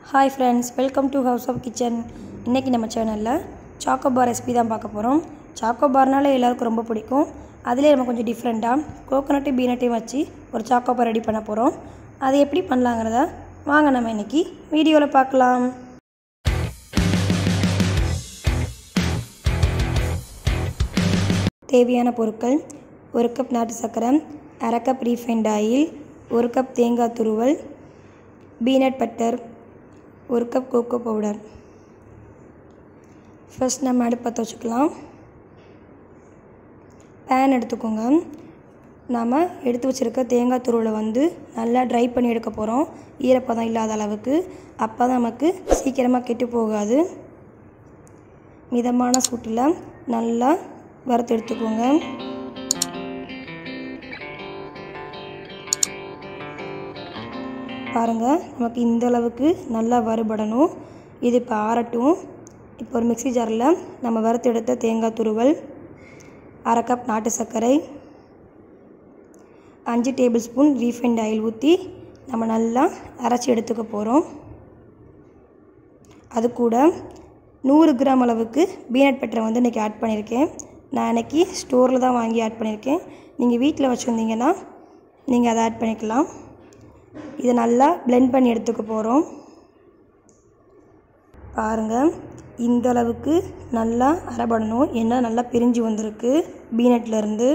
hi friends welcome to house of kitchen இன்றைக்கி நம்ம சேனலில் சாக்கோபார் ரெசிபி தான் பார்க்க போகிறோம் சாக்கோபார்னாலே எல்லாருக்கும் ரொம்ப பிடிக்கும் அதிலே நம்ம கொஞ்சம் டிஃப்ரெண்ட்டாக கோகோனட்டு பீனட்டையும் வச்சு ஒரு சாக்கோபார் ரெடி பண்ண போகிறோம் அது எப்படி பண்ணலாங்கிறத வாங்க நம்ம இன்றைக்கி வீடியோவில் பார்க்கலாம் தேவையான பொருட்கள் ஒரு கப் நாட்டு சர்க்கரை அரை கப் ரீஃபைண்ட் ஆயில் ஒரு கப் தேங்காய் துருவல் பீனட் பட்டர் ஒரு கப் கோகோ பவுடர் ஃபர்ஸ்ட் நம்ம அடுப்பு பற்ற வச்சுக்கலாம் பேன் எடுத்துக்கோங்க நாம் எடுத்து வச்சுருக்க தேங்காய் துருவலை வந்து நல்லா ட்ரை பண்ணி எடுக்க போகிறோம் ஈரப்பதம் இல்லாத அளவுக்கு அப்போ தான் நமக்கு சீக்கிரமாக கெட்டு போகாது மிதமான சூட்டில் நல்லா வறுத்து எடுத்துக்கோங்க பாருங்கள் நமக்கு இந்த அளவுக்கு நல்லா வறுபடணும் இது இப்போ ஆறட்டும் இப்போ ஒரு மிக்சி ஜாரில் நம்ம வறுத்து எடுத்த தேங்காய் துருவல் அரை கப் நாட்டு சர்க்கரை அஞ்சு டேபிள் ஸ்பூன் ரீஃபைண்ட் ஆயில் ஊற்றி நம்ம நல்லா அரைச்சி எடுத்துக்க போகிறோம் அது கூட நூறு கிராம் அளவுக்கு பீனட் பட்டரை வந்து இன்றைக்கி ஆட் பண்ணியிருக்கேன் நான் இன்றைக்கி ஸ்டோரில் தான் வாங்கி ஆட் பண்ணியிருக்கேன் நீங்கள் வீட்டில் வச்சுருந்தீங்கன்னா நீங்கள் அதை ஆட் பண்ணிக்கலாம் இதை நல்லா பிளெண்ட் பண்ணி எடுத்துக்க போகிறோம் பாருங்கள் இந்த அளவுக்கு நல்லா அரைபடணும் ஏன்னா நல்லா பிரிஞ்சு வந்திருக்கு பீனட்லேருந்து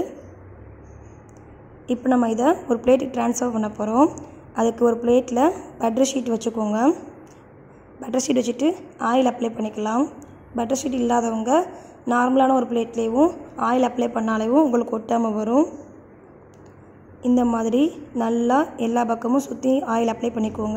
இப்போ நம்ம இதை ஒரு பிளேட்டுக்கு ட்ரான்ஸ்ஃபர் பண்ண போகிறோம் அதுக்கு ஒரு பிளேட்டில் பட்டர் ஷீட் வச்சுக்கோங்க பட்டர் ஷீட் வச்சுட்டு ஆயில் அப்ளை பண்ணிக்கலாம் பட்டர் ஷீட் இல்லாதவங்க நார்மலான ஒரு பிளேட்லேயும் ஆயில் அப்ளை பண்ணாலேயும் உங்களுக்கு ஒட்டாமல் வரும் இந்த மாதிரி நல்லா எல்லா பக்கமும் சுற்றி ஆயில் அப்ளை பண்ணிக்கோங்க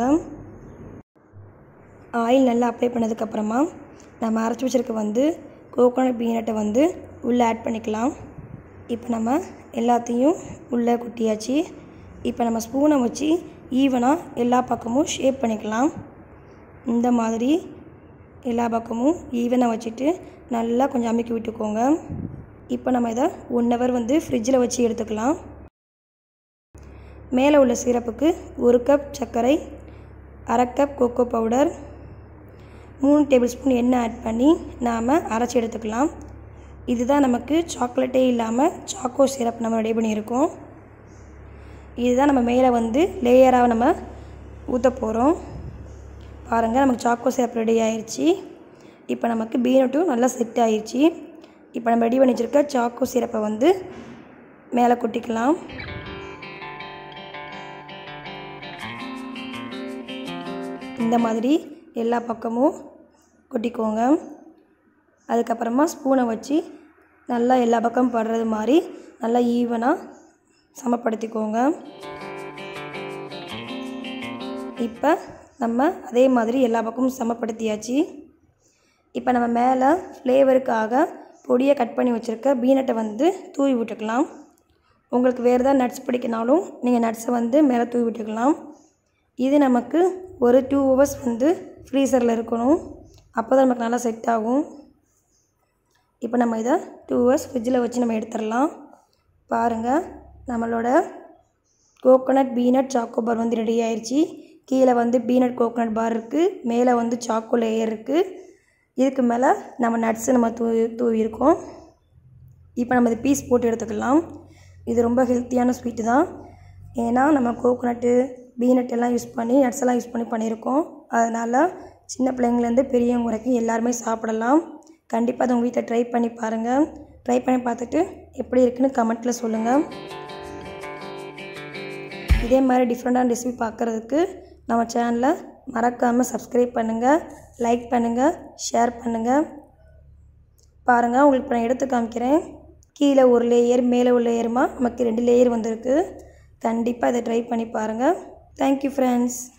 ஆயில் நல்லா அப்ளை பண்ணதுக்கப்புறமா நம்ம அரைச்சி வச்சுருக்க வந்து கோகோனட் பீனட்டை வந்து உள்ளே ஆட் பண்ணிக்கலாம் இப்போ நம்ம எல்லாத்தையும் உள்ளே குட்டியாச்சு இப்போ நம்ம ஸ்பூனை வச்சு ஈவனாக எல்லா பக்கமும் ஷேப் பண்ணிக்கலாம் இந்த மாதிரி எல்லா பக்கமும் ஈவனாக வச்சுட்டு நல்லா கொஞ்சம் அமுக்கி விட்டுக்கோங்க இப்போ நம்ம இதை ஒன் ஹவர் வந்து ஃப்ரிட்ஜில் வச்சு எடுத்துக்கலாம் மேலே உள்ள சிரப்புக்கு ஒரு கப் சர்க்கரை அரை கப் கொக்கோ பவுடர் மூணு டேபிள் ஸ்பூன் எண்ணெய் ஆட் பண்ணி நாம் அரைச்சி எடுத்துக்கலாம் இதுதான் நமக்கு சாக்லேட்டே இல்லாமல் சாக்கோ சிரப் நம்ம ரெடி பண்ணியிருக்கோம் இதுதான் நம்ம மேலே வந்து லேயராக நம்ம ஊற்ற போகிறோம் பாருங்கள் நமக்கு சாக்கோ சிரப் ரெடி ஆயிடுச்சு இப்போ நமக்கு பீனட்டும் நல்லா செட் ஆயிடுச்சு இப்போ நம்ம ரெடி பண்ணி வச்சுருக்க சாக்கோ சிரப்பை வந்து மேலே கொட்டிக்கலாம் இந்த மாதிரி எல்லா பக்கமும் கொட்டிக்கோங்க அதுக்கப்புறமா ஸ்பூனை வச்சு நல்லா எல்லா பக்கமும் படுறது மாதிரி நல்லா ஈவனாக சமப்படுத்திக்கோங்க இப்போ நம்ம அதே மாதிரி எல்லா பக்கமும் சமப்படுத்தியாச்சு இப்போ நம்ம மேலே ஃப்ளேவருக்காக பொடியை கட் பண்ணி வச்சுருக்க பீனட்டை வந்து தூவி விட்டுக்கலாம் உங்களுக்கு வேறு ஏதாவது நட்ஸ் பிடிக்கினாலும் நீங்கள் நட்ஸை வந்து மேலே தூவி விட்டுக்கலாம் இது நமக்கு ஒரு டூ ஹவர்ஸ் வந்து ஃப்ரீசரில் இருக்கணும் அப்போ தான் நமக்கு நல்லா செட் ஆகும் இப்போ நம்ம இதை டூ ஹவர்ஸ் ஃப்ரிட்ஜில் வச்சு நம்ம எடுத்துடலாம் பாருங்கள் நம்மளோட கோகோனட் பீனட் சாக்கோ பார் வந்து ரெடி ஆயிடுச்சு கீழே வந்து பீனட் கோகோனட் பார் இருக்குது மேலே வந்து சாக்கோ லேயர் இருக்குது இதுக்கு மேலே நம்ம நட்ஸு நம்ம தூ தூவியிருக்கோம் இப்போ நம்ம இது பீஸ் போட்டு எடுத்துக்கலாம் இது ரொம்ப ஹெல்த்தியான ஸ்வீட்டு தான் ஏன்னா நம்ம கோகோனட்டு பீனட் எல்லாம் யூஸ் பண்ணி நட்ஸ் எல்லாம் யூஸ் பண்ணி பண்ணியிருக்கோம் அதனால் சின்ன பிள்ளைங்கலேருந்து பெரியவங்க வரைக்கும் எல்லாருமே சாப்பிடலாம் கண்டிப்பாக அதை உங்கள் வீட்டில் ட்ரை பண்ணி பாருங்கள் ட்ரை பண்ணி பார்த்துட்டு எப்படி இருக்குன்னு கமெண்ட்டில் சொல்லுங்கள் இதே மாதிரி டிஃப்ரெண்ட்டான ரெசிபி பார்க்குறதுக்கு நம்ம சேனலை மறக்காமல் சப்ஸ்கிரைப் பண்ணுங்கள் லைக் பண்ணுங்கள் ஷேர் பண்ணுங்கள் பாருங்கள் உங்களுக்கு இப்போ நான் எடுத்து காமிக்கிறேன் கீழே ஒரு லேயர் மேலே ஒரு லேயருமா நமக்கு ரெண்டு லேயர் வந்திருக்கு கண்டிப்பாக இதை ட்ரை பண்ணி பாருங்கள் தேங்க்யூ ஃப்ரெண்ட்ஸ்